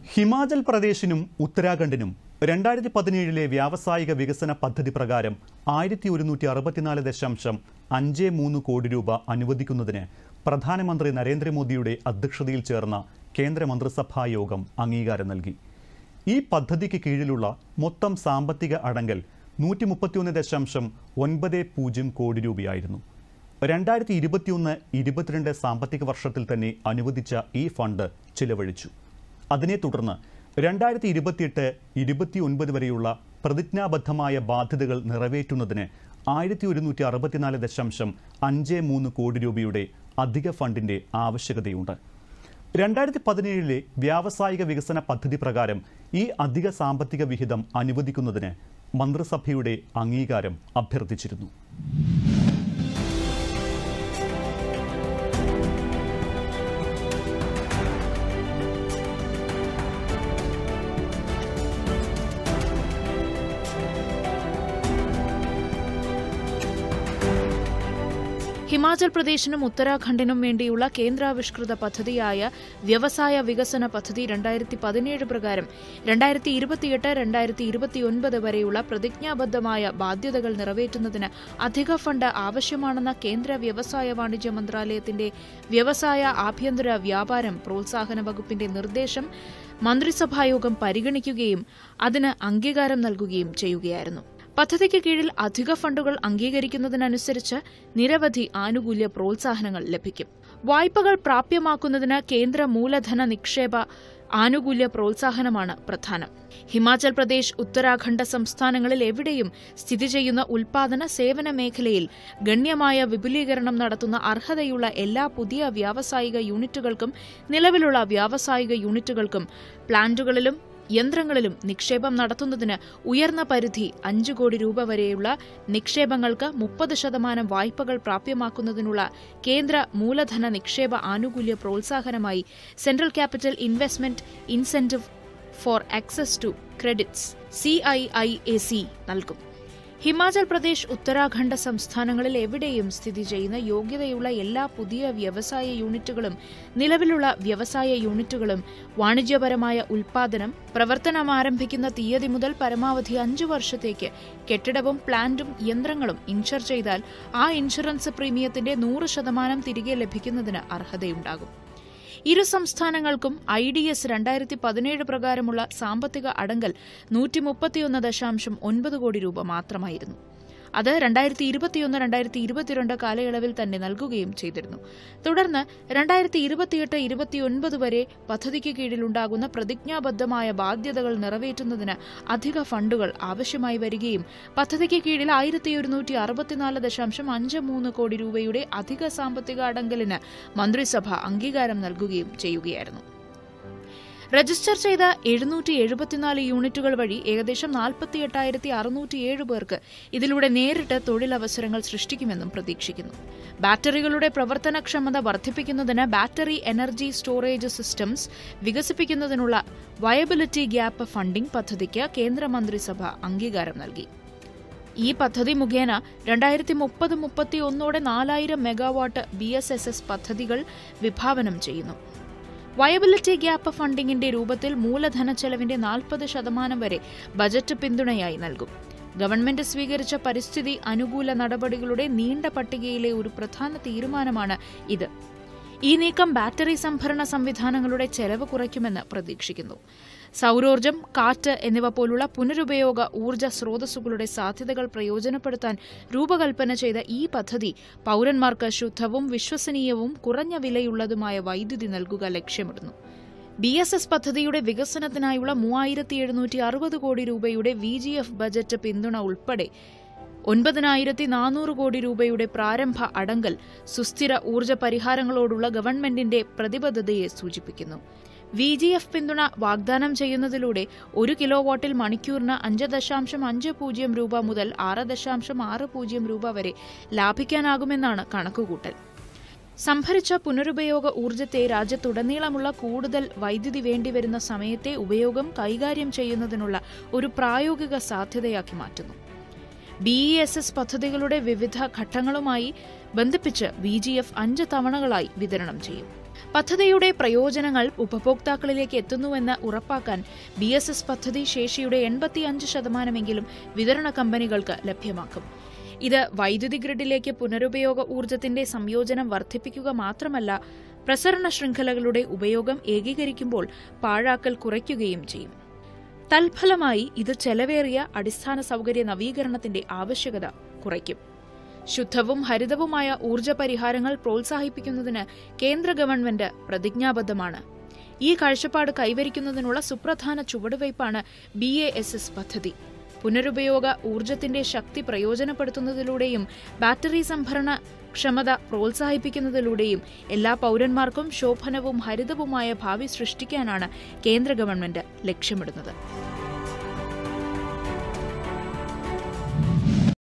ഹിമാചൽ പ്രദേശിനും ഉത്തരാഖണ്ഡിനും രണ്ടായിരത്തി പതിനേഴിലെ വ്യാവസായിക വികസന പദ്ധതി പ്രകാരം ആയിരത്തി ഒരുന്നൂറ്റി അറുപത്തിനാല് ദശാംശം അഞ്ച് മൂന്ന് കോടി രൂപ അനുവദിക്കുന്നതിന് പ്രധാനമന്ത്രി നരേന്ദ്രമോദിയുടെ അധ്യക്ഷതയിൽ ചേർന്ന കേന്ദ്ര മന്ത്രിസഭാ യോഗം അംഗീകാരം നൽകി ഈ പദ്ധതിക്ക് കീഴിലുള്ള മൊത്തം സാമ്പത്തിക അടങ്കൽ നൂറ്റി മുപ്പത്തിയൊന്ന് ദശാംശം ഒൻപത് പൂജ്യം കോടി രൂപയായിരുന്നു രണ്ടായിരത്തി ഇരുപത്തിയൊന്ന് ഇരുപത്തിരണ്ട് സാമ്പത്തിക വർഷത്തിൽ തന്നെ അനുവദിച്ച ഈ ഫണ്ട് ചിലവഴിച്ചു അതിനെ തുടർന്ന് രണ്ടായിരത്തി ഇരുപത്തിയെട്ട് ഇരുപത്തിയൊൻപത് വരെയുള്ള പ്രതിജ്ഞാബദ്ധമായ ബാധ്യതകൾ നിറവേറ്റുന്നതിന് ആയിരത്തി ഒരുന്നൂറ്റി അറുപത്തിനാല് ദശാംശം അഞ്ച് മൂന്ന് കോടി രൂപയുടെ അധിക ഫണ്ടിന്റെ ആവശ്യകതയുണ്ട് രണ്ടായിരത്തി പതിനേഴിലെ വ്യാവസായിക വികസന പദ്ധതി പ്രകാരം ഈ അധിക സാമ്പത്തിക വിഹിതം അനുവദിക്കുന്നതിന് മന്ത്രിസഭയുടെ അംഗീകാരം അഭ്യർത്ഥിച്ചിരുന്നു ഹിമാചൽ പ്രദേശിനും ഉത്തരാഖണ്ഡിനും വേണ്ടിയുള്ള കേന്ദ്രാവിഷ്കൃത പദ്ധതിയായ വ്യവസായ വികസന പദ്ധതി രണ്ടായിരത്തി പതിനേഴ് പ്രകാരം രണ്ടായിരത്തി ഇരുപത്തിയെട്ട് രണ്ടായിരത്തി ഇരുപത്തിയൊൻപത് വരെയുള്ള പ്രതിജ്ഞാബദ്ധമായ ബാധ്യതകൾ നിറവേറ്റുന്നതിന് അധിക ഫണ്ട് ആവശ്യമാണെന്ന കേന്ദ്ര വ്യവസായ വാണിജ്യ മന്ത്രാലയത്തിന്റെ വ്യവസായ ആഭ്യന്തര വ്യാപാരം പ്രോത്സാഹന വകുപ്പിന്റെ നിർദ്ദേശം മന്ത്രിസഭായോഗം പരിഗണിക്കുകയും അതിന് അംഗീകാരം നൽകുകയും ചെയ്യുകയായിരുന്നു പദ്ധതിക്ക് കീഴിൽ അധിക ഫണ്ടുകൾ അംഗീകരിക്കുന്നതിനനുസരിച്ച് നിരവധി ആനുകൂല്യ പ്രോത്സാഹനങ്ങൾ ലഭിക്കും വായ്പകൾ പ്രാപ്യമാക്കുന്നതിന് കേന്ദ്ര മൂലധന നിക്ഷേപ ആനുകൂല്യ പ്രോത്സാഹനമാണ് പ്രധാനം ഹിമാചൽ പ്രദേശ് ഉത്തരാഖണ്ഡ് സംസ്ഥാനങ്ങളിൽ എവിടെയും സ്ഥിതി ചെയ്യുന്ന ഉൽപാദന സേവന മേഖലയിൽ ഗണ്യമായ വിപുലീകരണം നടത്തുന്ന അർഹതയുള്ള എല്ലാ പുതിയ വ്യാവസായിക യൂണിറ്റുകൾക്കും നിലവിലുള്ള വ്യാവസായിക യൂണിറ്റുകൾക്കും പ്ലാന്റുകളിലും യന്ത്രങ്ങളിലും നിക്ഷേപം നടത്തുന്നതിന് ഉയർന്ന പരിധി അഞ്ച് കോടി രൂപ വരെയുള്ള നിക്ഷേപങ്ങൾക്ക് മുപ്പത് ശതമാനം വായ്പകൾ പ്രാപ്യമാക്കുന്നതിനുള്ള കേന്ദ്ര മൂലധന നിക്ഷേപ ആനുകൂല്യ പ്രോത്സാഹനമായി central capital investment incentive for access to credits C I I A C നൽകും ഹിമാചൽ പ്രദേശ് ഉത്തരാഖണ്ഡ് സംസ്ഥാനങ്ങളിൽ എവിടെയും സ്ഥിതി ചെയ്യുന്ന യോഗ്യതയുള്ള എല്ലാ പുതിയ വ്യവസായ യൂണിറ്റുകളും നിലവിലുള്ള വ്യവസായ യൂണിറ്റുകളും വാണിജ്യപരമായ ഉൽപാദനം പ്രവർത്തനം ആരംഭിക്കുന്ന തീയതി മുതൽ പരമാവധി അഞ്ചു വർഷത്തേക്ക് കെട്ടിടവും പ്ലാന്റും യന്ത്രങ്ങളും ഇൻഷുർ ചെയ്താൽ ആ ഇൻഷുറൻസ് പ്രീമിയത്തിന്റെ നൂറ് ശതമാനം തിരികെ ലഭിക്കുന്നതിന് അർഹതയുണ്ടാകും ഇരു സംസ്ഥാനങ്ങൾക്കും ഐ ഡി എസ് രണ്ടായിരത്തി പതിനേഴ് പ്രകാരമുള്ള സാമ്പത്തിക അടങ്കൽ നൂറ്റി മുപ്പത്തിയൊന്ന് ദശാംശം ഒൻപത് കോടി രൂപ മാത്രമായിരുന്നു അത് രണ്ടായിരത്തി ഇരുപത്തിയൊന്ന് രണ്ടായിരത്തി ഇരുപത്തിരണ്ട് കാലയളവിൽ തന്നെ നൽകുകയും ചെയ്തിരുന്നു തുടർന്ന് രണ്ടായിരത്തി ഇരുപത്തിയെട്ട് ഇരുപത്തിയൊൻപത് വരെ പദ്ധതിക്ക് കീഴിലുണ്ടാകുന്ന പ്രതിജ്ഞാബദ്ധമായ ബാധ്യതകൾ നിറവേറ്റുന്നതിന് അധിക ഫണ്ടുകൾ ആവശ്യമായി വരികയും പദ്ധതിക്ക് കീഴിൽ ആയിരത്തി ഒരുന്നൂറ്റി അറുപത്തിനാല് ദശാംശം അഞ്ച് മൂന്ന് കോടി രൂപയുടെ അധിക സാമ്പത്തിക അടങ്കലിന് മന്ത്രിസഭ അംഗീകാരം നൽകുകയും ചെയ്യുകയായിരുന്നു രജിസ്റ്റർ ചെയ്ത എഴുന്നൂറ്റി എഴുപത്തിനാല് യൂണിറ്റുകൾ വഴി ഏകദേശം നാൽപ്പത്തി എട്ടായിരത്തി അറുന്നൂറ്റിയേഴ് പേർക്ക് ഇതിലൂടെ നേരിട്ട് തൊഴിലവസരങ്ങൾ സൃഷ്ടിക്കുമെന്നും പ്രതീക്ഷിക്കുന്നു ബാറ്ററികളുടെ പ്രവർത്തനക്ഷമത വർദ്ധിപ്പിക്കുന്നതിന് ബാറ്ററി എനർജി സ്റ്റോറേജ് സിസ്റ്റംസ് വികസിപ്പിക്കുന്നതിനുള്ള വയബിലിറ്റി ഗ്യാപ്പ് ഫണ്ടിംഗ് പദ്ധതിക്ക് കേന്ദ്രമന്ത്രിസഭ അംഗീകാരം നൽകി ഈ പദ്ധതി മുഖേന രണ്ടായിരത്തി മുപ്പത് മുപ്പത്തി ഒന്നോടെ നാലായിരം megawatt B S S S പദ്ധതികൾ വിഭാവനം ചെയ്യുന്നു വയബിലിറ്റി ഗ്യാപ്പ് ഫണ്ടിങ്ങിന്റെ രൂപത്തിൽ മൂലധന ചെലവിന്റെ നാൽപ്പത് ശതമാനം വരെ ബജറ്റ് പിന്തുണയായി നൽകും ഗവൺമെന്റ് സ്വീകരിച്ച പരിസ്ഥിതി അനുകൂല നടപടികളുടെ നീണ്ട പട്ടികയിലെ ഒരു പ്രധാന തീരുമാനമാണ് ഇത് ഈ നീക്കം ബാറ്ററി സംഭരണ സംവിധാനങ്ങളുടെ ചെലവ് കുറയ്ക്കുമെന്ന് പ്രതീക്ഷിക്കുന്നു സൗരോർജ്ജം കാറ്റ് എന്നിവ പോലുള്ള പുനരുപയോഗ ഊർജ്ജ സ്രോതസ്സുകളുടെ സാധ്യതകൾ പ്രയോജനപ്പെടുത്താൻ രൂപകൽപ്പന ചെയ്ത ഈ പദ്ധതി പൌരന്മാർക്ക് ശുദ്ധവും വിശ്വസനീയവും കുറഞ്ഞ വിലയുള്ളതുമായ വൈദ്യുതി നൽകുക ലക്ഷ്യമിടുന്നു ബി എസ് എസ് പദ്ധതിയുടെ വികസനത്തിനായുള്ള മൂവായിരത്തി എഴുന്നൂറ്റി അറുപത് കോടി രൂപയുടെ വി ജി എഫ് ബജറ്റ് പിന്തുണ ഉൾപ്പെടെ ഒൻപതിനായിരത്തി നാനൂറ് കോടി രൂപയുടെ പ്രാരംഭ അടങ്കൽ സുസ്ഥിര ഊർജ്ജ പരിഹാരങ്ങളോടുള്ള ഗവൺമെന്റിന്റെ പ്രതിബദ്ധതയെ സൂചിപ്പിക്കുന്നു വി ജി എഫ് പിന്തുണ വാഗ്ദാനം ചെയ്യുന്നതിലൂടെ ഒരു കിലോ വാട്ടിൽ മണിക്കൂറിന് അഞ്ച് ദശാംശം അഞ്ച് പൂജ്യം രൂപ മുതൽ ആറ് ദശാംശം ആറ് പൂജ്യം രൂപ വരെ ലാഭിക്കാനാകുമെന്നാണ് കണക്കുകൂട്ടൽ സംഭരിച്ച പുനരുപയോഗ ഊർജ്ജത്തെ രാജ്യത്തുടനീളമുള്ള കൂടുതൽ വൈദ്യുതി വേണ്ടിവരുന്ന സമയത്തെ ഉപയോഗം കൈകാര്യം ചെയ്യുന്നതിനുള്ള ഒരു പ്രായോഗിക സാധ്യതയാക്കി മാറ്റുന്നു ബി ഇ എസ് എസ് പദ്ധതികളുടെ വിവിധ ഘട്ടങ്ങളുമായി ബന്ധിപ്പിച്ച് ബി ജി എഫ് അഞ്ച് തവണകളായി വിതരണം ചെയ്യും പദ്ധതിയുടെ പ്രയോജനങ്ങൾ ഉപഭോക്താക്കളിലേക്ക് എത്തുന്നുവെന്ന് ഉറപ്പാക്കാൻ ബി എസ് എസ് പദ്ധതി ശേഷിയുടെ എൺപത്തിയഞ്ച് ശതമാനമെങ്കിലും വിതരണ കമ്പനികൾക്ക് ലഭ്യമാക്കും ഇത് വൈദ്യുതി ഗ്രിഡിലേക്ക് പുനരുപയോഗ ഊർജ്ജത്തിന്റെ സംയോജനം വർദ്ധിപ്പിക്കുക മാത്രമല്ല പ്രസരണ ശൃംഖലകളുടെ ഉപയോഗം ഏകീകരിക്കുമ്പോൾ പാഴാക്കൽ കുറയ്ക്കുകയും ചെയ്യും തൽഫലമായി ഇത് ചെലവേറിയ അടിസ്ഥാന സൗകര്യ നവീകരണത്തിന്റെ ആവശ്യകത കുറയ്ക്കും ശുദ്ധവും ഹരിതവുമായ ഊർജ്ജ പരിഹാരങ്ങൾ പ്രോത്സാഹിപ്പിക്കുന്നതിന് കേന്ദ്ര ഗവൺമെന്റ് പ്രതിജ്ഞാബദ്ധമാണ് ഈ കാഴ്ചപ്പാട് കൈവരിക്കുന്നതിനുള്ള സുപ്രധാന ചുവടുവയ്പ്പാണ് ബി എ എസ് എസ് പദ്ധതി പുനരുപയോഗ ഊർജ്ജത്തിന്റെ ശക്തി പ്രയോജനപ്പെടുത്തുന്നതിലൂടെയും ബാറ്ററി സംഭരണ ക്ഷമത പ്രോത്സാഹിപ്പിക്കുന്നതിലൂടെയും എല്ലാ പൗരന്മാർക്കും ശോഭനവും ഹരിതവുമായ ഭാവി സൃഷ്ടിക്കാനാണ് കേന്ദ്ര ഗവൺമെന്റ് ലക്ഷ്യമിടുന്നത്